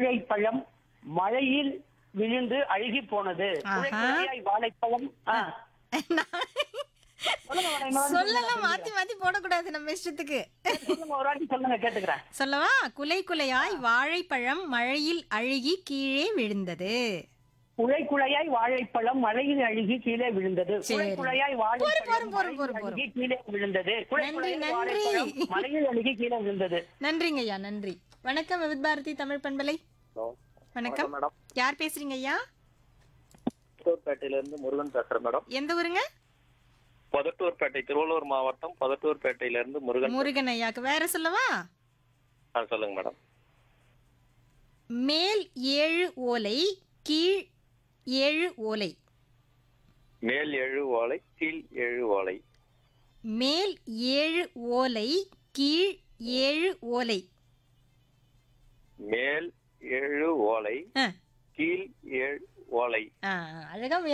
வாழைப்பழம் மழையில் விழுந்து அழுகி போனது குலை ஆஹா. குலையாய் வாழைப்பழம் ஆ. சொல்லுங்க மேடம், இன்னொரு வாட்டி சொல்லலாம் மாத்தி மாத்தி போடக்கூடாது நம்ம இஷ்டத்துக்கு சொல்லுங்க ஒரு வாட்டி சொல்லுங்க கேட்டுக்கிறேன் சொல்லவா குலை குலையாய் வாழைப்பழம் மழையில் அழுகி கீழே விழுந்தது குலை குலையாய் வாழைப்பழம் மழையில் அழுகி கீழே விழுந்தது குலை சரி. குலையாய் போரும், வாழைப்பழம் போரும், போரும், மழையில் போரும். அழுகி கீழே விழுந்தது குலை நன்றி, குலையாய் நன்றி. வாழைப்பழம் மழையில் அழுகி கீழே விழுந்தது நன்றிங்க ஐயா நன்றி வணக்கம் விவித் பாரதி தமிழ் பண்பலை வணக்கம் மேடம் யார் பேசுறீங்க ஐயா புதட்டூர்பேட்டையில இருந்து முருகன் பேசுறேன் மேடம் எந்த ஊருங்க புதட்டூர்பேட்டை திருவள்ளூர் மாவட்டம் புதட்டூர்பேட்டையில இருந்து முருகன் முருகன் ஐயாக்கு வேற சொல்லவா ஆ, சொல்லுங்க மேடம் மேல் ஏழு ஓலை கீழ் ஏழு ஓலை மேல் எழு ஓலை கீழ் எழு ஓலை மேல் ஏழு ஓலை கீழ் ஏழு ஓலை மேல் ஏழு ஓலை ஆ, கீழ் ஏழு ஓலை ஆ, அழகா